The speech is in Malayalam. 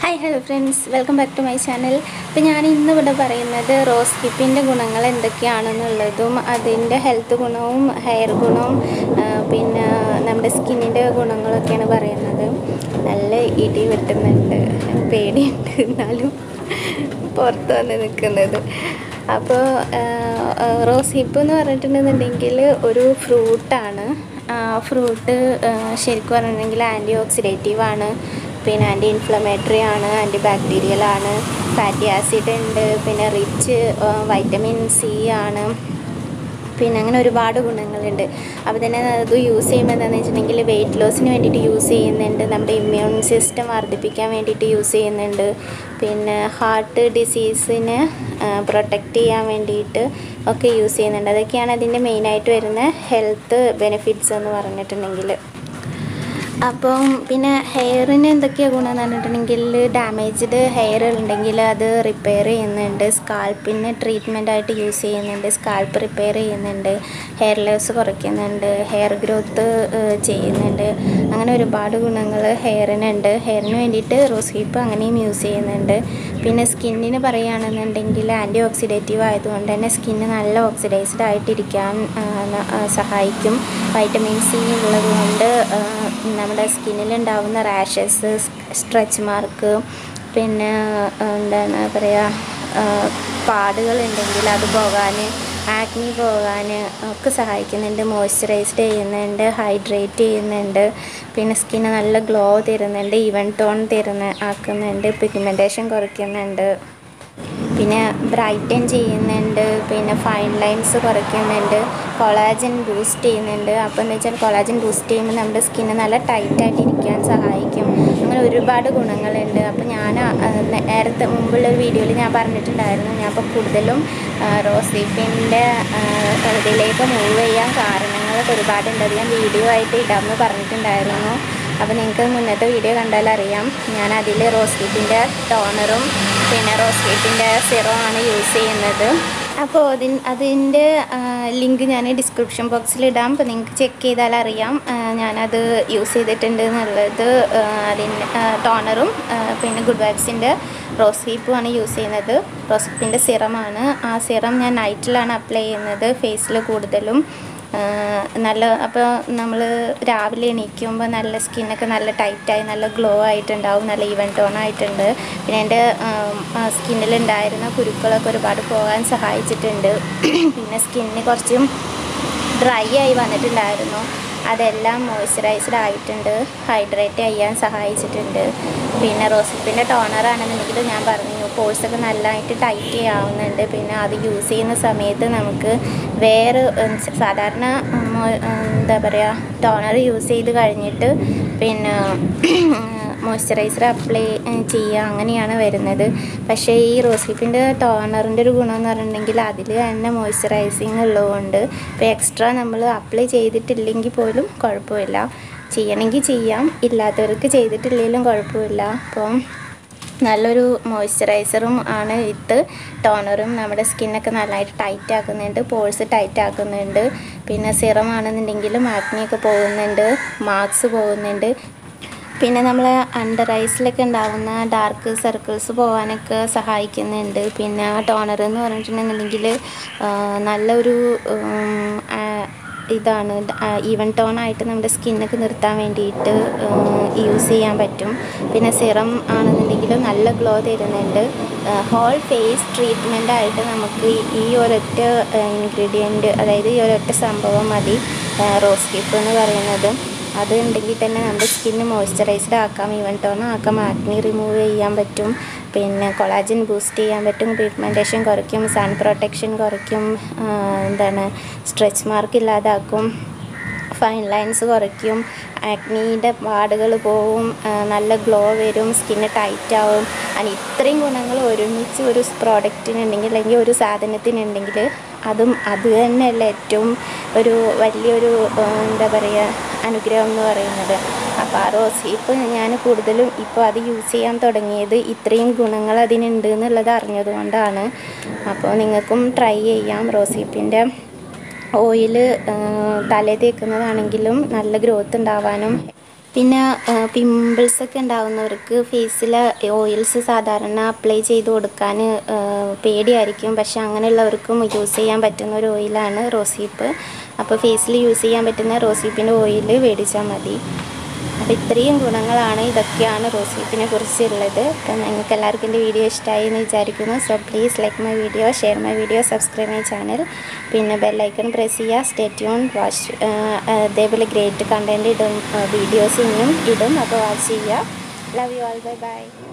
hi hello friends welcome back to my channel അപ്പോൾ ഞാൻ ഇന്ന് ഇവിടെ പറയുന്നത് റോസ് ഹിപ്പിൻ്റെ ഗുണങ്ങൾ എന്തൊക്കെയാണെന്നുള്ളതും അതിൻ്റെ ഹെൽത്ത് ഗുണവും ഹെയർ ഗുണവും ആ, പിന്നെ നമ്മുടെ സ്കിന്നിൻ്റെ ഗുണങ്ങളൊക്കെയാണ് പറയുന്നത് നല്ല ഇടി വെട്ടുന്നുണ്ട് പേടിയുണ്ട് എന്നാലും പുറത്ത് വന്ന് നിൽക്കുന്നത് അപ്പോൾ റോസ് ഹിപ്പ് എന്ന് പറഞ്ഞിട്ടുണ്ടെന്നുണ്ടെങ്കിൽ ഒരു ഫ്രൂട്ടാണ് ആ ഫ്രൂട്ട് ശരിക്കും പറഞ്ഞിട്ടുണ്ടെങ്കിൽ ആൻറ്റി ഓക്സിഡേറ്റീവ് ആണ് പിന്നെ ആൻറ്റി ഇൻഫ്ലമേറ്ററി ആണ് ആൻറ്റി ബാക്ടീരിയൽ ആണ് ഫാറ്റി ആസിഡ് ഉണ്ട് പിന്നെ റിച്ച് വൈറ്റമിൻ സി ആണ് പിന്നെ അങ്ങനെ ഒരുപാട് ഗുണങ്ങളുണ്ട് അപ്പോൾ തന്നെ അത് യൂസ് ചെയ്യുമ്പോൾ എന്താണെന്ന് വെച്ചിട്ടുണ്ടെങ്കിൽ വെയിറ്റ് ലോസിന് വേണ്ടിയിട്ട് യൂസ് ചെയ്യുന്നുണ്ട് നമ്മുടെ ഇമ്മ്യൂൺ സിസ്റ്റം വർദ്ധിപ്പിക്കാൻ വേണ്ടിയിട്ട് യൂസ് ചെയ്യുന്നുണ്ട് പിന്നെ ഹാർട്ട് ഡിസീസിനെ പ്രൊട്ടക്റ്റ് ചെയ്യാൻ വേണ്ടിയിട്ട് ഒക്കെ യൂസ് ചെയ്യുന്നുണ്ട് അതൊക്കെയാണ് അതിൻ്റെ മെയിനായിട്ട് വരുന്ന ഹെൽത്ത് ബെനിഫിറ്റ്സ് എന്ന് പറഞ്ഞിട്ടുണ്ടെങ്കിൽ അപ്പം പിന്നെ ഹെയറിന് എന്തൊക്കെയാണ് ഗുണം എന്ന് പറഞ്ഞിട്ടുണ്ടെങ്കിൽ ഡാമേജ്ഡ് ഹെയർ ഉണ്ടെങ്കിൽ അത് റിപ്പയർ ചെയ്യുന്നുണ്ട് സ്കാൽപ്പിന് ട്രീറ്റ്മെൻ്റ് ആയിട്ട് യൂസ് ചെയ്യുന്നുണ്ട് സ്കാൽപ്പ് റിപ്പയർ ചെയ്യുന്നുണ്ട് ഹെയർ ലോസ് കുറയ്ക്കുന്നുണ്ട് ഹെയർ ഗ്രോത്ത് ചെയ്യുന്നുണ്ട് അങ്ങനെ ഒരുപാട് ഗുണങ്ങൾ ഹെയറിനുണ്ട് ഹെയറിന് വേണ്ടിയിട്ട് റോസ് ഹീപ്പ് അങ്ങനെയും യൂസ് ചെയ്യുന്നുണ്ട് പിന്നെ സ്കിന്നിന് പറയുകയാണെന്നുണ്ടെങ്കിൽ ആൻറ്റി ഓക്സിഡേറ്റീവ് ആയതുകൊണ്ട് തന്നെ സ്കിന്ന് നല്ല ഓക്സിഡൈസ്ഡ് ആയിട്ടിരിക്കാൻ ആ, ന- ആ, സഹായിക്കും വൈറ്റമിൻ സി ഉള്ളത് കൊണ്ട് ആ, നമ്മുടെ സ്കിന്നിലുണ്ടാവുന്ന റാഷസ് സ്ട്രെച്ച് മാർക്ക് പിന്നെ ആ, എന്താണ് പറയുക പാടുകളുണ്ടെങ്കിൽ അത് പോകാൻ ആക്നി പോകാൻ ഒക്കെ സഹായിക്കുന്നുണ്ട് മോയ്സ്ചറൈസ്ഡ് ചെയ്യുന്നുണ്ട് ഹൈഡ്രേറ്റ് ചെയ്യുന്നുണ്ട് പിന്നെ സ്കിന്ന് നല്ല ഗ്ലോ തരുന്നുണ്ട് ഈവൻ ടോൺ തരുന്ന ആക്കുന്നുണ്ട് പിഗ്മെൻറ്റേഷൻ കുറയ്ക്കുന്നുണ്ട് പിന്നെ ബ്രൈറ്റൻ ചെയ്യുന്നുണ്ട് പിന്നെ ഫൈൻ ലൈൻസ് കുറയ്ക്കുന്നുണ്ട് കൊളാജൻ ബൂസ്റ്റ് ചെയ്യുന്നുണ്ട് അപ്പോൾ എന്ന് വെച്ചാൽ കൊളാജൻ ബൂസ്റ്റ് ചെയ്യുമ്പോൾ നമ്മുടെ സ്കിന്ന് നല്ല ടൈറ്റായിട്ട് ഇരിക്കാൻ സഹായിക്കും അങ്ങനെ ഒരുപാട് ഗുണങ്ങളുണ്ട് അപ്പോൾ ഞാൻ ആ, നേ- നേരത്തെ മുമ്പുള്ള ഒരു വീഡിയോയിൽ ഞാൻ പറഞ്ഞിട്ടുണ്ടായിരുന്നു ഞാൻ അപ്പോൾ കൂടുതലും റോസിപ്പിൻ്റെ ഇതിലേക്ക് മൂവ് ചെയ്യാൻ കാരണങ്ങളൊക്കെ ഒരുപാടുണ്ട് അത് ഞാൻ വീഡിയോ ആയിട്ട് ഇടാമെന്ന് പറഞ്ഞിട്ടുണ്ടായിരുന്നു അപ്പോൾ നിങ്ങൾക്ക് മുന്നത്തെ വീഡിയോ കണ്ടാൽ അറിയാം ഞാൻ അതിൽ റോസ് കിറ്റിൻ്റെ ടോണറും പിന്നെ റോസ് കിറ്റിൻ്റെ സിറോ ആണ് യൂസ് ചെയ്യുന്നത് അപ്പോൾ അതിൻ അതിൻ്റെ ലിങ്ക് ഞാൻ ഡിസ്ക്രിപ്ഷൻ ബോക്സിൽ ഇടാം അപ്പോൾ നിങ്ങൾക്ക് ചെക്ക് ചെയ്താൽ അറിയാം ആ, ഞാനത് യൂസ് ചെയ്തിട്ടുണ്ട് എന്നുള്ളത് ആ, അതിൻ്റെ ടോണറും ആ, പിന്നെ ഗുഡ് വൈബ്സിൻ്റെ റോസ് ഹീപ്പുമാണ് യൂസ് ചെയ്യുന്നത് റോസ് ഹീപ്പിൻ്റെ സിറമാണ് ആ സിറം ഞാൻ നൈറ്റിലാണ് അപ്ലൈ ചെയ്യുന്നത് ഫേസിൽ കൂടുതലും ആഹ് നല്ല അപ്പോൾ നമ്മൾ രാവിലെ എണീക്കുമ്പോൾ നല്ല സ്കിന്നൊക്കെ നല്ല ടൈറ്റായി നല്ല ഗ്ലോ ആയിട്ടുണ്ടാവും നല്ല ഈവൻ ടോൺ ആയിട്ടുണ്ട് പിന്നെ എൻ്റെ സ്കിന്നിലുണ്ടായിരുന്ന കുരുക്കളൊക്കെ ഒരുപാട് പോകാൻ സഹായിച്ചിട്ടുണ്ട് പിന്നെ സ്കിന്നിന് കുറച്ചും ഡ്രൈ ആയി വന്നിട്ടുണ്ടായിരുന്നു അതെല്ലാം മോയ്സ്ചറൈസ്ഡ് ആയിട്ടുണ്ട് ഹൈഡ്രേറ്റ് ചെയ്യാൻ സഹായിച്ചിട്ടുണ്ട് പിന്നെ റോസിപ്പിൻ്റെ ടോണർ ആണെന്നുണ്ടെങ്കിൽ ഞാൻ പറഞ്ഞു പോഴ്സൊക്കെ നല്ലതായിട്ട് ടൈറ്റ് ചെയ്യാവുന്നുണ്ട് പിന്നെ അത് യൂസ് ചെയ്യുന്ന സമയത്ത് നമുക്ക് വേറെ ഉം, സാധാരണ ഉം, മോ- ഉം, എന്താ പറയുക ടോണർ യൂസ് ചെയ്ത് കഴിഞ്ഞിട്ട് പിന്നെ മോയ്സ്ചറൈസർ അപ്ലൈ ചെയ്യുക അങ്ങനെയാണ് വരുന്നത് പക്ഷേ ഈ റോസ് ഹിപ്പിൻ്റെ ടോണറിൻ്റെ ഒരു ഗുണം എന്ന് പറഞ്ഞിട്ടുണ്ടെങ്കിൽ അതിൽ തന്നെ മോയ്സ്ചറൈസിങ് ഉള്ളതുകൊണ്ട് ഇപ്പോൾ എക്സ്ട്രാ നമ്മൾ അപ്ലൈ ചെയ്തിട്ടില്ലെങ്കിൽ പോലും കുഴപ്പമില്ല ചെയ്യണമെങ്കിൽ ചെയ്യാം ഇല്ലാത്തവർക്ക് ചെയ്തിട്ടില്ലെങ്കിലും കുഴപ്പമില്ല അപ്പം നല്ലൊരു മോയ്സ്ചറൈസറും ആണ് ഇത് ടോണറും നമ്മുടെ സ്കിന്നൊക്കെ നല്ലതായിട്ട് ടൈറ്റ് ആക്കുന്നുണ്ട് പോഴ്സ് ടൈറ്റ് ആക്കുന്നുണ്ട് പിന്നെ സിറം ആണെന്നുണ്ടെങ്കിലും ആക്നിയൊക്കെ പോകുന്നുണ്ട് മാർക്സ് പോകുന്നുണ്ട് പിന്നെ നമ്മൾ അണ്ടർ ഐസിലൊക്കെ ഉണ്ടാവുന്ന ഡാർക്ക് സർക്കിൾസ് പോകാനൊക്കെ സഹായിക്കുന്നുണ്ട് പിന്നെ ടോണർ എന്ന് പറഞ്ഞിട്ടുണ്ടെന്നുണ്ടെങ്കിൽ ആ, നല്ലൊരു ഉം, ആ, ഇതാണ് ഈവൻ ടോൺ ആയിട്ട് നമ്മുടെ സ്കിന്നൊക്കെ നിർത്താൻ വേണ്ടിയിട്ട് യൂസ് ചെയ്യാൻ പറ്റും പിന്നെ സിറം ആണെന്നുണ്ടെങ്കിൽ നല്ല ഗ്ലോ തരുന്നുണ്ട് ഹോൾ ഫേസ് ട്രീറ്റ്മെൻ്റ് ആയിട്ട് നമുക്ക് ഈ ഒരൊറ്റ ഇൻഗ്രീഡിയൻറ്റ് അതായത് ഈ ഒരൊറ്റ സംഭവം മതി റോസ് ഹിപ്പ് എന്ന് പറയുന്നത് അത് ഉണ്ടെങ്കിൽ തന്നെ നമ്മുടെ സ്കിന്ന് മോയ്സ്ചറൈസ്ഡ് ആക്കാം ഈവൻ ടോൺ ആക്കാം ആക്നി റിമൂവ് ചെയ്യാൻ പറ്റും പിന്നെ കൊളാജൻ ബൂസ്റ്റ് ചെയ്യാൻ പറ്റും പിഗ്മെൻറ്റേഷൻ കുറയ്ക്കും സൺ പ്രൊട്ടക്ഷൻ കുറയ്ക്കും ആ, എന്താണ് സ്ട്രെച്ച് മാർക്ക് ഇല്ലാതാക്കും ഫൈൻ ലൈൻസ് കുറയ്ക്കും ആക്നീൻ്റെ പാടുകൾ പോവും ആ, നല്ല ഗ്ലോ വരും സ്കിന്ന് ടൈറ്റ് ആവും അങ്ങനെ ഇത്രയും ഗുണങ്ങൾ ഒരുമിച്ച് ഒരു പ്രോഡക്റ്റിനുണ്ടെങ്കിൽ അല്ലെങ്കിൽ ഒരു സാധനത്തിനുണ്ടെങ്കിൽ അതും അത് തന്നെയല്ല ഏറ്റവും ഒരു വലിയൊരു ആ, എന്താ പറയുക അനുഗ്രഹം എന്ന് പറയുന്നത് അപ്പോൾ ആ റോസ് ഇപ്പോൾ ഞാൻ കൂടുതലും ഇപ്പോൾ അത് യൂസ് ചെയ്യാൻ തുടങ്ങിയത് ഇത്രയും ഗുണങ്ങൾ അതിനുണ്ട് എന്നുള്ളത് അറിഞ്ഞതുകൊണ്ടാണ് അപ്പോൾ നിങ്ങൾക്കും ട്രൈ ചെയ്യാം റോസ് ഹിപ്പിൻ്റെ ഓയിൽ തലേ തേക്കുന്നതാണെങ്കിലും നല്ല ഗ്രോത്ത് ഉണ്ടാവാനും പിന്നെ പിമ്പിൾസ് ഒക്കെ ഉണ്ടാവുന്നവർക്ക് ഫേസിൽ ഓയിൽസ് സാധാരണ അപ്ലൈ ചെയ്ത് കൊടുക്കാൻ പേടിയായിരിക്കും പക്ഷെ അങ്ങനെയുള്ളവർക്കും യൂസ് ചെയ്യാൻ പറ്റുന്ന ഒരു ഓയിലാണ് റോസീപ്പ് അപ്പോൾ ഫേസിൽ യൂസ് ചെയ്യാൻ പറ്റുന്ന റോസീപ്പിൻ്റെ ഓയിൽ മേടിച്ചാൽ മതി അപ്പോൾ ഇത്രയും ഗുണങ്ങളാണ് ഇതൊക്കെയാണ് റോസീപ്പിനെ കുറിച്ചുള്ളത് അപ്പം നിങ്ങൾക്ക് എല്ലാവർക്കും എൻ്റെ വീഡിയോ ഇഷ്ടമായി എന്ന് വിചാരിക്കുന്നു so please like my video share my video subscribe my channel പിന്നെ ബെല്ലൈക്കൺ പ്രസ് ചെയ്യുക സ്റ്റേ ട്യൂൺ വാച്ച് അതേപോലെ ഗ്രേറ്റ് കണ്ടൻറ്റ് ഇടും വീഡിയോസ് ഇനിയും ഇടും അപ്പോൾ വാച്ച് ചെയ്യുക love you all bye by